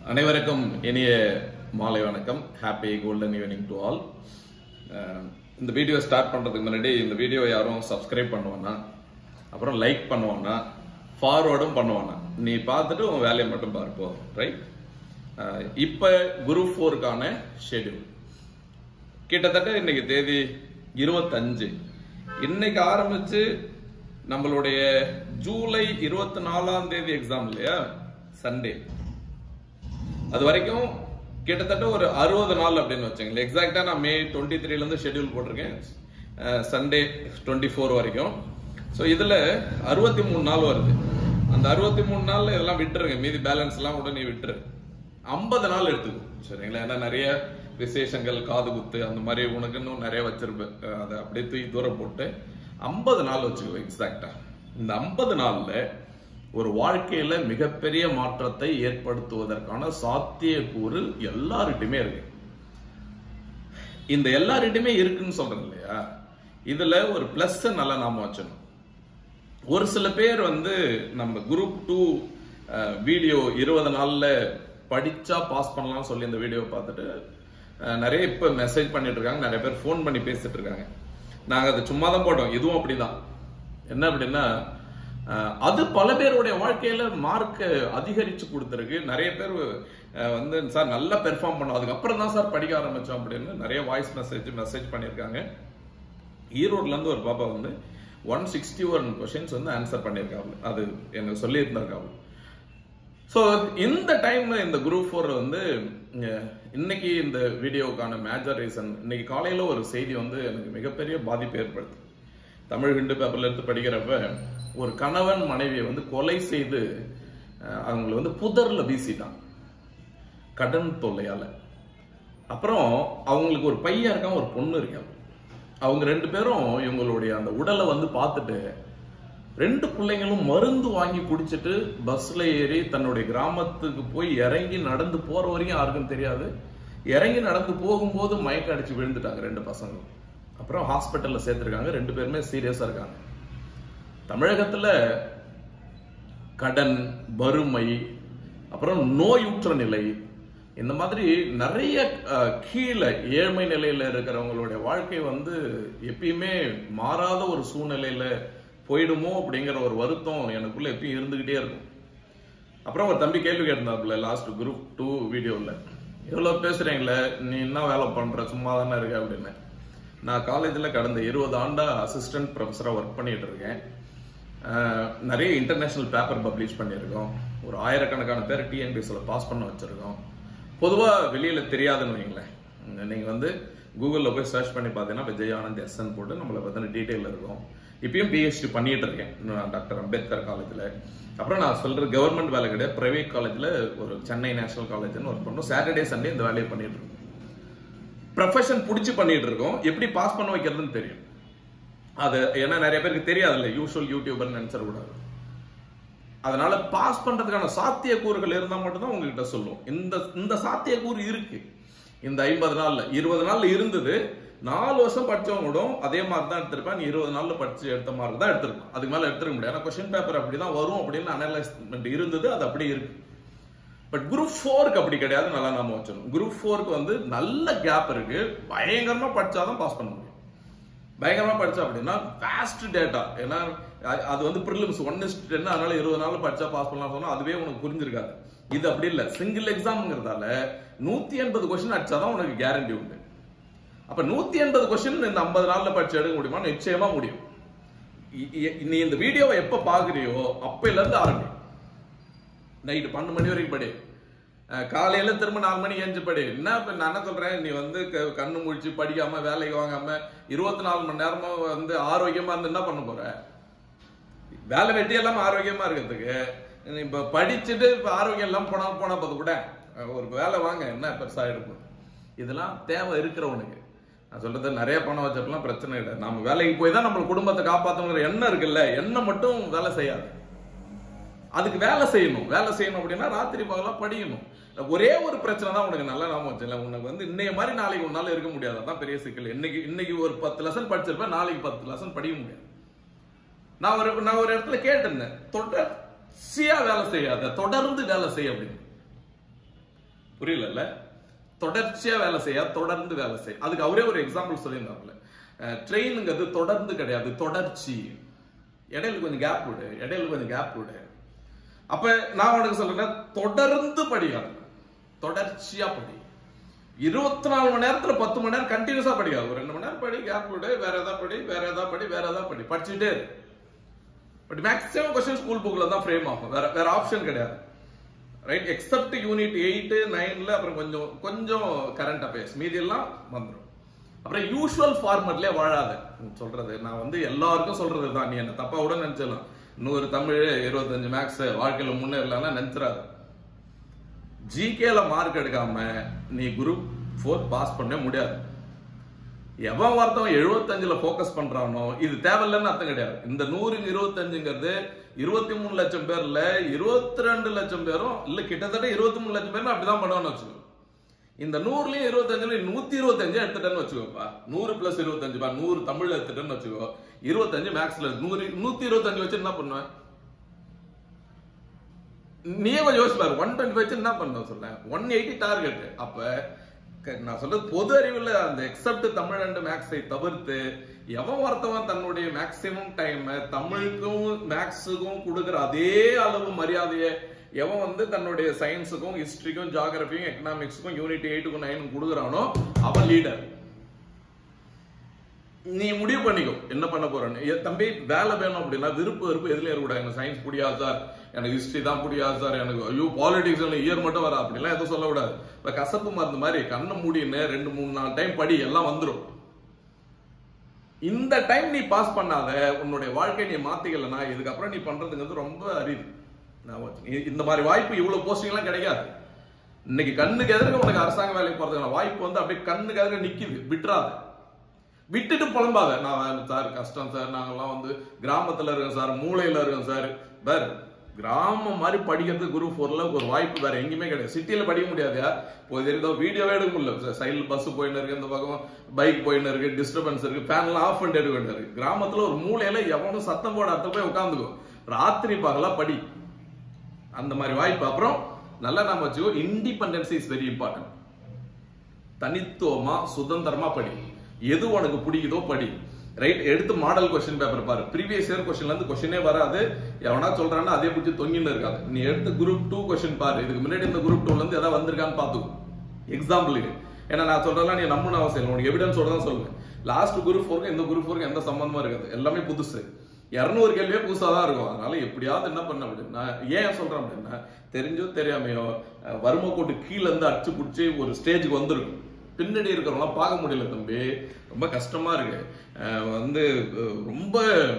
அனைவருக்கும் இனிய மாலை வணக்கம் happy golden evening to all இந்த வீடியோ ஸ்டார்ட் பண்றதுக்கு முன்னாடி இந்த வீடியோ யாரும் சப்ஸ்கிரைப் பண்ணுவானா அப்புறம் லைக் பண்ணுவானா ஃபார்வர்டும் பண்ணுவானா நீ பார்த்துட்டு உன் வேலையை மட்டும் பார்ப்போம் ரைட் இப்போ குரு ஃபோருக்கான ஷெட்யூல் கிட்டத்தட்ட இன்னைக்கு தேதி இருபத்தஞ்சு இன்னைக்கு ஆரம்பிச்சு நம்மளுடைய ஜூலை இருபத்தி நாலாம் தேதி எக்ஸாம் இல்லையா சண்டே அது வரைக்கும் கிட்டத்தட்ட ஒரு அறுபது நாள் அப்படின்னு வச்சுங்களேன் எக்ஸாக்டா நான் மே டுவெண்ட்டி த்ரீல இருந்து ஷெட்யூல் போட்டிருக்கேன் சண்டே டுவெண்ட்டி ஃபோர் வரைக்கும் ஸோ இதுல அறுபத்தி மூணு நாள் வருது அந்த அறுபத்தி மூணு நாள்ல இதெல்லாம் விட்டுருங்க மீதி பேலன்ஸ் எல்லாம் உடனே விட்டுரு ஐம்பது நாள் எடுத்துக்கும் சரிங்களா ஏன்னா நிறைய விசேஷங்கள் காது குத்து அந்த மாதிரி உனக்கு இன்னும் நிறைய வச்சிருப்பேன் அஹ் அதை அப்படியே தூக்கி தூரம் போட்டு ஐம்பது நாள் வச்சுக்கோ எக்ஸாக்டா இந்த ஐம்பது நாள்ல ஒரு வாழ்க்கையில மிகப்பெரிய மாற்றத்தை ஏற்படுத்துவதற்கான சாத்தியக்கூறு எல்லார்கிட்டயுமே இருக்கு இந்த எல்லார்கிட்டயுமே இருக்குன்னு சொல்றேன் இல்லையா இதுல ஒரு பிளஸ் நல்லா நாம வச்சணும் ஒரு சில பேர் வந்து நம்ம குரூப் டூ வீடியோ இருபது நாள்ல படிச்சா பாஸ் பண்ணலாம்னு சொல்லி இந்த வீடியோ பார்த்துட்டு அஹ், நிறைய இப்ப மெசேஜ் பண்ணிட்டு இருக்காங்க நிறைய பேர் ஃபோன் பண்ணி பேசிட்டு இருக்காங்க நாங்க அதை சும்மா தான் போட்டோம் இதுவும் அப்படிதான் என்ன அப்படின்னா அஹ், அது பல பேருடைய வாழ்க்கையில மார்க் அதிகரிச்சு கொடுத்துருக்கு நிறைய பேர் அஹ், வந்து சார் நல்லா பெர்ஃபார்ம் பண்ணோம் அதுக்கப்புறம் தான் சார் படிக்க ஆரம்பிச்சோம் அப்படின்னு நிறைய வாய்ஸ் மெசேஜ் மெசேஜ் பண்ணியிருக்காங்க ஈரோட்ல இருந்து ஒரு பாப்பா வந்து ஒன் சிக்ஸ்டி ஒன் கொஸ்டின்ஸ் வந்து ஆன்சர் பண்ணியிருக்காங்க அது எனக்கு சொல்லியிருந்திருக்காங்க ஸோ இந்த டைம்ல இந்த குரூப் ஃபோர் வந்து அஹ், இன்னைக்கு இந்த வீடியோக்கான மேஜர் ரீசன் இன்னைக்கு காலையில ஒரு செய்தி வந்து எனக்கு மிகப்பெரிய பாதிப்பு ஏற்படுத்து தமிழ் ஹிண்டு பேப்பர்ல எடுத்து படிக்கிறப்ப ஒரு கணவன் மனைவியை வந்து கொலை செய்து அஹ், அவங்களை வந்து புதர்ல வீசிட்டான் கடன் தொல்லையால அப்புறம் அவங்களுக்கு ஒரு பையன் இருக்கான் ஒரு பொண்ணு இருக்காங்க அவங்க ரெண்டு பேரும் இவங்களுடைய அந்த உடலை வந்து பார்த்துட்டு ரெண்டு பிள்ளைங்களும் மருந்து வாங்கி குடிச்சிட்டு பஸ்ல ஏறி தன்னுடைய கிராமத்துக்கு போய் இறங்கி நடந்து போற வரைக்கும் யாருக்கும் தெரியாது இறங்கி நடந்து போகும்போது மயக்க அடிச்சு விழுந்துட்டாங்க ரெண்டு பசங்களும் அப்புறம் ஹாஸ்பிட்டல்ல சேர்த்திருக்காங்க ரெண்டு பேருமே சீரியஸா இருக்காங்க தமிழகத்துல கடன் வறுமை அப்புறம் நோயுற்ற நிலை இந்த மாதிரி நிறைய அஹ், கீழே ஏழ்மை நிலையில இருக்கிறவங்களுடைய வாழ்க்கை வந்து எப்பயுமே மாறாத ஒரு சூழ்நிலையில போயிடுமோ அப்படிங்கிற ஒரு வருத்தம் எனக்குள்ள எப்பயும் இருந்துகிட்டே இருக்கும் அப்புறம் ஒரு தம்பி கேள்வி கேட்டிருந்தாப்புல லாஸ்ட் குரூப் டூ வீடியோவில் எவ்வளவு பேசுறீங்களே நீ என்ன வேலை பண்ற சும்மா தானே இருக்க அப்படின்னு நான் காலேஜில் கடந்த இருபது ஆண்டா அசிஸ்டன்ட் ப்ரொஃபஸராக ஒர்க் பண்ணிட்டு இருக்கேன் அஹ், நிறைய இன்டர்நேஷனல் பேப்பர் பப்ளிஷ் பண்ணியிருக்கோம் ஒரு ஆயிரக்கணக்கான பேர் டிஎன்பிஎஸ்சில் பாஸ் பண்ண வச்சிருக்கோம் பொதுவாக வெளியில தெரியாதுன்னு வைங்களேன் உம், நீங்க வந்து கூகுளில் போய் சர்ச் பண்ணி பார்த்தீங்கன்னா விஜய் ஆனந்த் எஸ்என் போட்டு நம்மளை பற்றின டீட்டெயில் இருக்கும் இப்பயும் பிஹெச்டி பண்ணிட்டு இருக்கேன் நான் டாக்டர் அம்பேத்கர் காலேஜில் அப்புறம் நான் சொல்றது கவர்மெண்ட் வேலை கிடையாது பிரைவேட் காலேஜில் ஒரு சென்னை நேஷனல் காலேஜ்னு ஒர்க் பண்ணோம் சாட்டர்டே சண்டே இந்த வேலையை பண்ணிட்டு இருக்கோம் ப்ரொஃபஷன் பிடிச்சி பண்ணிட்டு இருக்கோம் எப்படி பாஸ் பண்ண வைக்கிறதுன்னு தெரியும் அது ஏன்னா நிறைய பேருக்கு தெரியாதுல்ல யூஷுவல் யூடியூபர்னு நினைச்சிடக்கூடாது அதனால பாஸ் பண்றதுக்கான சாத்தியக்கூறுகள் இருந்தா மட்டும்தான் உங்ககிட்ட சொல்லுவோம் இந்த இந்த சாத்தியக்கூறு இருக்கு இந்த ஐம்பது நாள்ல இருபது நாள்ல இருந்தது நாலு வருஷம் படிச்சவங்க கூட அதே மாதிரி தான் எடுத்திருப்பேன் நீ இருபது நாள்ல படிச்சு எடுத்த மாதிரி தான் எடுத்திருப்பேன் அதுக்கு மேல எடுத்துக்க முடியாது ஏன்னா கொஸ்டின் பேப்பர் அப்படிதான் வரும் அப்படின்னு அனலைஸ்மெண்ட் இருந்தது அது அப்படியே இருக்கு பட் குரூப் ஃபோருக்கு அப்படி கிடையாது நல்லா நாம வச்சிடணும் குரூப் ஃபோருக்கு வந்து நல்ல கேப் இருக்கு பயங்கரமா படிச்சாதான் பாஸ் பண்ண முடியும் பயங்கரமா படிச்சா அப்படின்னா வேஸ்ட் டேட்டா ஏன்னா அ- அது வந்து ப்ரிலிம்ஸ் ஒன் இஸ் டென் அதனால இருபது நாள் படிச்சா பாஸ் பண்ணலாம் சொன்னா அதுவே உனக்கு புரிஞ்சிருக்காது இது அப்படி இல்ல சிங்கிள் எக்ஸாம்ங்கிறதால நூத்தி எண்பது கொஸ்டின் அடிச்சாதான் உனக்கு கேரண்டி உண்டு அப்ப நூத்தி எண்பது கொஸ்டின் இந்த ஐம்பது நாள்ல படிச்சு எடுக்க முடியுமா நிச்சயமா முடியும் இ- இ- நீ இந்த வீடியோவை எப்ப பாக்குறியோ அப்பையில இருந்து ஆரம்பி நைட்டு பன்னெண்டு மணி வரைக்கும் படி அஹ் காலையில திரும்ப நாலு மணிக்கு எழுந்து படி என்ன இப்ப நான் என்ன சொல்றேன் நீ வந்து க- கண்ணு முழிச்சு படிக்காம வேலைக்கு வாங்காம இருபத்தி நாலு மணி நேரமா வந்து ஆரோக்கியமா இருந்து என்ன பண்ண போற வேலை வெட்டி எல்லாம் ஆரோக்கியமா இருக்கிறதுக்கு நீ இப்ப படிச்சுட்டு இப்ப ஆரோக்கியம் எல்லாம் போனா போனா போது கூட அஹ் ஒரு வேலை வாங்க என்ன பெருசா இருக்கும் இதெல்லாம் தேவை இருக்கிறவனுக்கு நான் சொல்றது நிறைய பணம் வச்சப்பெல்லாம் பிரச்சனை இல்லை நம்ம வேலைக்கு போய் தான் நம்ம குடும்பத்தை காப்பாத்தணுங்கிற எண்ணம் இருக்குல்ல எண்ணம் மட்டும் வேலை செய்யாது அதுக்கு வேலை செய்யணும் வேலை செய்யணும் அப்படின்னா ராத்திரி பகலா படிக்கணும் ஒரே ஒரு பிரச்சனை தான் உனக்கு நல்லா நாம வச்சுல உனக்கு வந்து இன்னைய மாதிரி நாளைக்கு உன்னால இருக்க முடியாது அதான் பெரிய சிக்கல் இன்னைக்கு இன்னைக்கு ஒரு பத்து லெசன் படிச்சிருப்பேன் நாளைக்கு பத்து லெசன் படிக்க முடியாது நான் ஒரு நான் ஒரு இடத்துல கேட்டிருந்தேன் தொடர்ச்சியா வேலை செய்யாத தொடர்ந்து வேலை செய்ய அப்படின்னு புரியல தொடர்ச்சியா வேலை செய்ய தொடர்ந்து வேலை செய்ய அதுக்கு அவரே ஒரு எக்ஸாம்பிள் சொல்லியிருந்தாப்புல ட்ரெயினுங்கிறது தொடர்ந்து கிடையாது தொடர்ச்சி இடையில கொஞ்சம் கேப் விடு இடையில கொஞ்சம் கேப் விடு அப்ப நான் உனக்கு சொல்றேன் தொடர்ந்து படிக்காது தொடர்ச்சியா படி இருபத்தி நாலு மணி நேரத்துல பத்து மணி நேரம் கண்டினியூஸா படிக்காது ஒரு ரெண்டு மணி நேரம் படி கேப் விடு வேற ஏதாவது படி வேற ஏதாவது படி வேற ஏதாவது படி படிச்சுட்டே இரு பட் மேக்ஸிமம் கொஸ்டின் ஸ்கூல் புக்ல தான் ஃப்ரேம் ஆகும் வேற வேற ஆப்ஷன் கிடையாது ரைட் எக்ஸப்ட் யூனிட் எயிட் நைன்ல அப்புறம் கொஞ்சம் கொஞ்சம் கரண்ட் அஃபேர்ஸ் மீதி எல்லாம் வந்துடும் அப்புறம் யூஷுவல் ஃபார்மட்லயே வாழாத சொல்றது நான் வந்து எல்லாருக்கும் சொல்றது தான் நீ என்ன தப்பா கூட நினைச்சிடலாம் நூறு தமிழ் இருபத்தஞ்சு மேக்ஸ் வாழ்க்கையில முன்னேறலாம் நினைச்சிடாத ஜிகேல மார்க் எடுக்காம நீ குரூப் ஃபோர் பாஸ் பண்ண முடியாது எவன் ஒருத்தவன் எழுபத்தஞ்சுல போக்கஸ் பண்றானோ இது தேவையில்லைன்னு அர்த்தம் கிடையாது இந்த நூறு இருபத்தஞ்சுங்கிறது இருபத்தி மூணு லட்சம் பேர்ல இருபத்தி ரெண்டு லட்சம் பேரும் இல்ல கிட்டத்தட்ட இருபத்தி மூணு லட்சம் பேரும் அப்படிதான் பண்ணுவான்னு வச்சுக்கோ இந்த நூறுலயும் இருபத்தஞ்சுல நூத்தி இருபத்தஞ்சு எடுத்துட்டேன்னு வச்சுக்கோப்பா நூறு பிளஸ் இருபத்தஞ்சு பா நூறு தமிழ்ல எடுத்துட்டேன்னு வச்சுக்கோ இருபத்தஞ்சு மேக்ஸ்ல நூறு நூத்தி இருபத்தஞ்சு வச்சு என்ன பண்ணுவேன் நீயே கொஞ்சம் யோசிச்சு பாரு ஒன் டுவெண்ட்டி வச்சு என்ன பண்ண சொல்ல ஒன் எயிட்டி டார்கெட் அப்ப க- நான் சொல்றது பொது அறிவுல அந்த எக்ஸப்ட் தமிழ் அண்ட் மேக்ஸை தவிர்த்து எவன் ஒருத்தவன் தன்னுடைய மேக்சிமம் டைம் தமிழுக்கும் மேக்ஸுக்கும் கொடுக்குற அதே அளவு மரியாதையை எவன் வந்து தன்னுடைய சயின்ஸுக்கும் ஹிஸ்டரிக்கும் ஜியாகிரபிக்கும் எக்கனாமிக்ஸுக்கும் யூனிட் எயிட்டுக்கும் நைனுக்கும் கொடுக்குறானோ அவன் லீடர் நீ முடிவு பண்ணிக்கோ என்ன பண்ண போறேன்னு ஏ, தம்பி வேலை வேணும் அப்படின்னா விருப்ப விருப்பம் எதுல இருக்கக்கூடாது எனக்கு சயின்ஸ் பிடிக்காது சார் எனக்கு ஹிஸ்டரி தான் பிடிக்காது சார் எனக்கு ஐயோ பாலிடிக்ஸ் இயர் மட்டும் வர அப்படிலாம் எதுவும் சொல்லக்கூடாது இப்ப கசப்பு மருந்து மாதிரி கண்ணை மூடின்னு ரெண்டு மூணு நாலு டைம் படி எல்லாம் வந்துரும் இந்த டைம் நீ பாஸ் பண்ணாத உன்னுடைய வாழ்க்கையை நீ மாத்திக்கலனா இதுக்கப்புறம் நீ பண்றதுங்கிறது ரொம்ப அரிது நான் வச்சு- இ- இந்த மாதிரி வாய்ப்பு இவ்வளவு போஸ்டிங் எல்லாம் கிடைக்காது இன்னைக்கு கண்ணுக்கு எதிர்க்க உனக்கு அரசாங்க வேலைக்கு போறதுக்கான வாய்ப்பு வந்து அப்படியே கண்ணுக்கு எதிர்க்க நிக்குது விட்டுறாத விட்டுட்டு புலம்பாத நான் சார் கஷ்டம் சார் நாங்கெல்லாம் வந்து கிராமத்துல இருக்கோம் சார் மூலையில இருக்கோம் சார் வேற கிராமம் மாதிரி படிக்கிறது குரூப் ஃபோர்ல ஒரு வாய்ப்பு வேற எங்கேயுமே கிடையாது சிட்டியில படிக்க முடியாதுயா இப்போ தெரியுதோ வீடியோவே எடுக்க முடியல சைடில் பஸ் போயின்னு இருக்கு இந்த பக்கம் பைக் போயின்னு இருக்கு டிஸ்டர்பன்ஸ் இருக்கு ஃபேன்லாம் ஆஃப் பண்ணிட்டு எடுக்க வேண்டியது இருக்கு கிராமத்துல ஒரு மூலையில எவனும் சத்தம் போட அத்த போய் உட்காந்துக்கோ ராத்திரி பகலா படி அந்த மாதிரி வாய்ப்பு அப்புறம் நல்லா நாம வச்சுக்கோ இண்டிபெண்டன்ஸ் இஸ் வெரி இம்பார்ட்டன்ட் தனித்துவமா சுதந்திரமா படி எது உனக்கு பிடிக்குதோ படி ரைட் எடுத்து மாடல் கொஸ்டின் பேப்பர் பாரு ப்ரீவியஸ் இயர் கொஸ்டின்ல இருந்து கொஸ்டினே வராது எவனா சொல்றான்னா அதே பிடிச்சி தொங்கின்னு இருக்காது நீ எடுத்து குரூப் டூ கொஸ்டின் பாரு இதுக்கு முன்னாடி இந்த குரூப் டூல இருந்து ஏதாவது வந்திருக்கான்னு பாத்துக்கோ எக்ஸாம்பிளுக்கு ஏன்னா நான் சொல்றதெல்லாம் நீ நம்பணும் அவசியம் இல்லை உனக்கு எவிடன்ஸோட தான் சொல்லுவேன் லாஸ்ட் குரூப் ஃபோருக்கு இந்த குரூப் ஃபோருக்கு எந்த சம்பந்தமும் இருக்காது எல்லாமே புதுசு இரநூறு கேள்வியே புதுசா தான் இருக்கும் அதனால எப்படியாவது என்ன பண்ண அப்படின்னா ஏன் சொல்றேன் அப்படின்னா தெரிஞ்சோ தெரியாமையோ அஹ், வறுமை கோட்டு கீழ இருந்து அடிச்சு பிடிச்சி ஒரு ஸ்டேஜுக்கு வந்திருக்கும் பின்னாடி இருக்கிறவங்களாம் பார்க்க முடியல தம்பி ரொம்ப கஷ்டமா இருக்கு அஹ், வந்து அஹ், ரொம்ப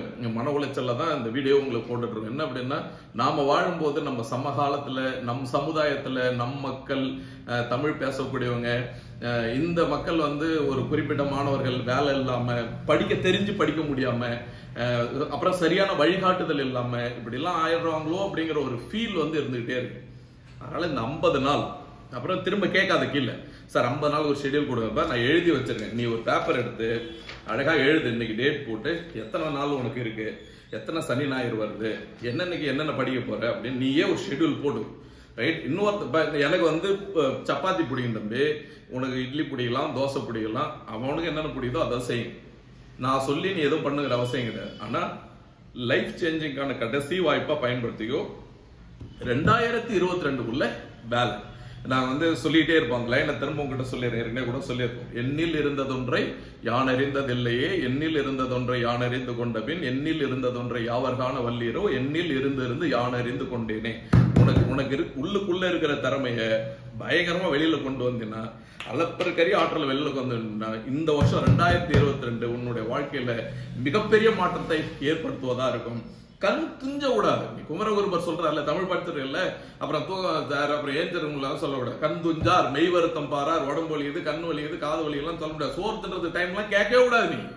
மன உளைச்சல்ல தான் இந்த வீடியோ உங்களுக்கு போட்டுட்டு இருக்கோம் என்ன அப்படின்னா நாம வாழும்போது நம்ம சமகாலத்துல நம் சமுதாயத்துல நம் மக்கள் அஹ், தமிழ் பேசக்கூடியவங்க அஹ், இந்த மக்கள் வந்து ஒரு குறிப்பிட்ட மாணவர்கள் வேலை இல்லாம படிக்க தெரிஞ்சு படிக்க முடியாம அஹ், அப்புறம் சரியான வழிகாட்டுதல் இல்லாம இப்படி எல்லாம் ஆயிடுறாங்களோ அப்படிங்கிற ஒரு ஃபீல் வந்து இருந்துகிட்டே இருக்கு அதனால இந்த ஐம்பது நாள் அப்புறம் திரும்ப கேட்காத கீழே சார் ஐம்பது நாள் ஒரு ஷெட்யூல் கொடுங்கப்ப நான் எழுதி வச்சிருக்கேன் நீ ஒரு பேப்பர் எடுத்து அழகா எழுது இன்னைக்கு டேட் போட்டு எத்தனை நாள் உனக்கு இருக்கு எத்தனை சனி ஞாயிறு வருது என்னன்னைக்கு என்னென்ன படிக்க போற அப்படின்னு நீயே ஒரு ஷெட்யூல் போடு ரைட் இன்னொருத்த இப்ப எனக்கு வந்து இப்ப சப்பாத்தி பிடிக்கும் தம்பி உனக்கு இட்லி பிடிக்கலாம் தோசை பிடிக்கலாம் அவனுக்கு என்னென்ன பிடிக்குதோ அதை செய்யும் நான் சொல்லி நீ எதுவும் பண்ணுங்கிற அவசியம் கிடையாது ஆனா லைஃப் சேஞ்சிங்கான கடைசி வாய்ப்பா பயன்படுத்திக்கோ ரெண்டாயிரத்தி இருபத்தி ரெண்டுக்குள்ள வேலை நான் வந்து சொல்லிட்டே இருப்போம் அந்த லைனை திரும்ப உங்ககிட்ட சொல்லிடுறேன் ஏற்கனவே கூட சொல்லியிருப்போம் எண்ணில் இருந்ததொன்றை யான் அறிந்ததில்லையே எண்ணில் இருந்ததொன்றை யான் அறிந்து கொண்ட பின் எண்ணில் இருந்ததொன்றை யாவர்கான வல்லீரோ எண்ணில் இருந்து இருந்து யான் அறிந்து கொண்டேனே உனக்கு உனக்கு இரு- உள்ளுக்குள்ள இருக்கிற திறமைய பயங்கரமா வெளியில கொண்டு வந்தீங்கன்னா அளப்பெருக்கறி ஆற்றல் வெளியில கொண்டு வந்தீங்கன்னா இந்த வருஷம் ரெண்டாயிரத்தி இருபத்தி ரெண்டு உன்னுடைய வாழ்க்கையில மிகப்பெரிய மாற்றத்தை ஏற்படுத்துவதா இருக்கும் கண் துஞ்ச கூடாது நீ குமரகுருபர் சொல்றாருல தமிழ் படிச்சிருக்கல அப்புறம் தூக்கம் சார் அப்புறம் ஏஞ்சிருங்களாம் சொல்லக்கூடாது கண் துஞ்சார் மெய் வருத்தம் பாரார் உடம்பு வலியுது கண் வலியுது காது வலியெல்லாம் சொல்ல முடியாது சோறு தின்றது டைம்லாம் கேட்கவே கூடாது நீ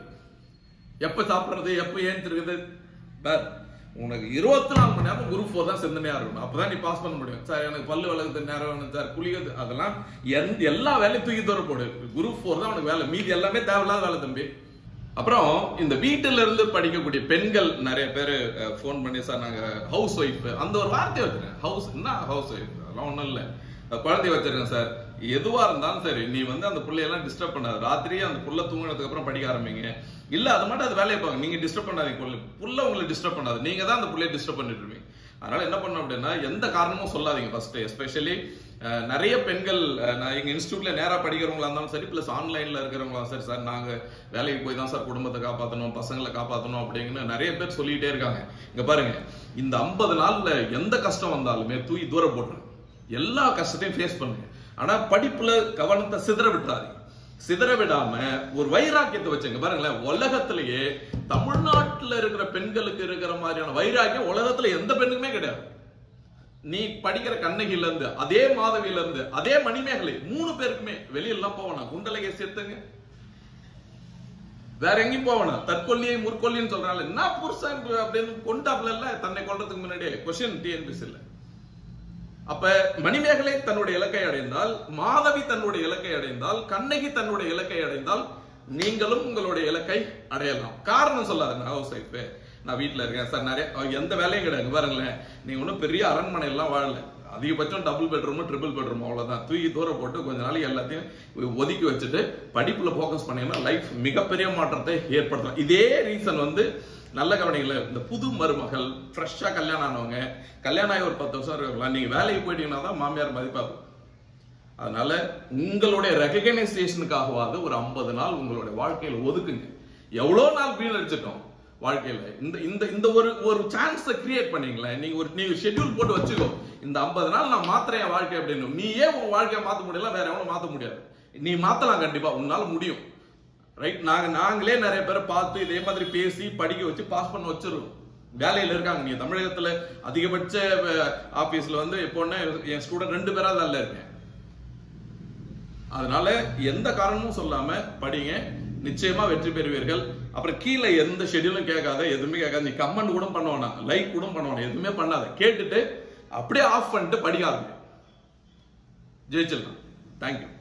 எப்ப சாப்பிடுறது எப்ப ஏஞ்சிருக்குது பார் உனக்கு இருபத்தி நாலு மணி நேரம் குரூப் ஃபோர் தான் சிந்தனையா இருக்கணும் அப்பதான் நீ பாஸ் பண்ண முடியும் சார் எனக்கு பல்லு விளக்குறது நேரம் வேணும் சார் குளிக்கிறது அதெல்லாம் எந்த எல்லா வேலையும் தூக்கி தூர போடு குரூப் ஃபோர் தான் உனக்கு வேலை மீதி எல்லாமே தேவையில்லாத வேலை தம்பி அப்புறம் இந்த வீட்டில இருந்து படிக்கக்கூடிய பெண்கள் நிறைய பேர் ஃபோன் பண்ணி சார் நாங்க ஹவுஸ் ஒய்ஃப் அந்த ஒரு வார்த்தை வச்சுருக்கேன் ஹவுஸ் என்ன ஹவுஸ் ஒய்ஃப் அதெல்லாம் ஒண்ணும் இல்ல குழந்தைய வச்சிருக்கேன் சார் எதுவா இருந்தாலும் சரி நீ வந்து அந்த புள்ளையெல்லாம் டிஸ்டர்ப் பண்ணாத ராத்திரியே அந்த புள்ள தூங்கினதுக்கு அப்புறம் படிக்க ஆரம்பிங்க இல்ல அது மட்டும் அது வேலையை பாருங்க நீங்க டிஸ்டர்ப் பண்ணாதீங்க புள்ள புள்ள உங்களை டிஸ்டர்ப் பண்ணாது நீங்க தான் அந்த புள்ளைய டிஸ்டர்ப் பண்ணிட்டு இருப்பீங்க அதனால என்ன பண்ணணும் அப்படின்னா எந்த காரணமும் சொல்லாதீங்க ஃபர்ஸ்ட் எஸ்பெஷலி நிறைய பெண்கள் அஹ், நான் எங்க இன்ஸ்டியூட்ல நேரா படிக்கிறவங்களா இருந்தாலும் சரி பிளஸ் ஆன்லைன்ல இருக்கிறவங்களா சரி சார் நாங்க வேலைக்கு போய் தான் சார் குடும்பத்தை காப்பாத்தணும் பசங்களை காப்பாத்தணும் அப்படிங்கன்னு நிறைய பேர் சொல்லிட்டே இருக்காங்க இங்க பாருங்க இந்த 50 நாள்ல எந்த கஷ்டம் வந்தாலுமே தூக்கி தூரம் போட்டுருங்க எல்லா கஷ்டத்தையும் ஃபேஸ் பண்ணுங்க ஆனா படிப்புல கவனத்தை சிதற விட்டுறாதீங்க சிதற விடாம ஒரு வைராக்கியத்தை வச்சுங்க பாருங்களேன் உலகத்திலேயே தமிழ்நாட்டுல இருக்கிற பெண்களுக்கு இருக்கிற மாதிரியான வைராக்கியம் உலகத்துல எந்த பெண்ணுக்குமே கிடையாது நீ படிக்கிற கண்ணகில இருந்து அதே மாதவியில இருந்து அதே மணிமேகலை மூணு பேருக்குமே வெளியெல்லாம் போவனா குண்டலகை சேர்த்துங்க வேற எங்கேயும் போவனா தற்கொல்லியை முற்கொல்லின்னு சொல்றாங்க என்ன புருஷன் அப்படின்னு கொண்டாப்ல இல்ல தன்னை கொல்றதுக்கு முன்னாடியே கொஸ்டின் டிஎன்பிசி இல்ல அப்ப மணிமேகலை தன்னுடைய இலக்கை அடைந்தால் மாதவி தன்னுடைய இலக்கை அடைந்தால் கண்ணகி தன்னுடைய இலக்கை அடைந்தால் நீங்களும் உங்களுடைய இலக்கை அடையலாம் காரணம் சொல்லாத நான் ஹவுஸ் ஒய்ஃப் நான் வீட்ல இருக்கேன் சார் நிறைய அஹ் எந்த வேலையும் கிடையாது பாருங்களேன் நீங்க ஒன்றும் பெரிய அரண்மனை எல்லாம் வாழல அதிகபட்சம் டபுள் பெட்ரூம் ட்ரிபிள் பெட்ரூம் அவ்வளவுதான் தூக்கி தூரம் போட்டு கொஞ்ச நாளைக்கு எல்லாத்தையும் ஒதுக்கி வச்சுட்டு படிப்புல ஃபோக்கஸ் பண்ணீங்கன்னா லைஃப் மிகப்பெரிய மாற்றத்தை ஏற்படுத்தலாம் இதே ரீசன் வந்து நல்ல கவனிக்கல இந்த புது மருமகள் ஃப்ரெஷ்ஷா கல்யாணம் ஆனவங்க கல்யாணம் ஆகி ஒரு பத்து வருஷம் இருக்கலாம் நீங்க வேலைக்கு போயிட்டீங்கன்னா தான் மாமியார் மதிப்பாங்க அதனால உங்களுடைய ரெகனைசேஷனுக்காகவாது ஒரு 50 நாள் உங்களுடைய வாழ்க்கையில ஒதுக்குங்க எவ்வளவு நாள் வீணடிச்சிட்டோம் வாழ்க்கையில இந்த இந்த இந்த ஒரு ஒரு சான்ஸை கிரியேட் பண்ணீங்களேன் நீங்க ஒரு நீங்க ஷெட்யூல் போட்டு வச்சுக்கோ இந்த 50 நாள் நான் மாத்துறேன் என் வாழ்க்கை அப்படின்னு நீ ஏன் உன் வாழ்க்கையை மாத்த முடியல வேற எவனும் மாத்த முடியாது நீ மாத்தலாம் கண்டிப்பா உன்னால முடியும் ரைட் நாங்க நாங்களே நிறைய பேரை பார்த்து இதே மாதிரி பேசி படிக்க வச்சு பாஸ் பண்ண வச்சிருக்கோம் வேலையில இருக்காங்க நீங்க தமிழகத்துல அதிகபட்ச ஆபீஸ்ல வந்து எப்போன்னா என் ஸ்டூடெண்ட் ரெண்டு பேரா தான் இருக்கேன் அதனால எந்த காரணமும் சொல்லாம படிங்க நிச்சயமா வெற்றி பெறுவீர்கள் அப்புறம் கீழே எந்த ஷெட்யூலும் கேட்காத எதுவுமே கேட்காத நீ கமெண்ட் கூட பண்ண வேணாம் லைக் கூட பண்ண வேணாம் எதுவுமே பண்ணாத கேட்டுட்டு அப்படியே ஆஃப் பண்ணிட்டு படிக்க ஆரம்பி ஜெயிச்சிடலாம் தேங்க்யூ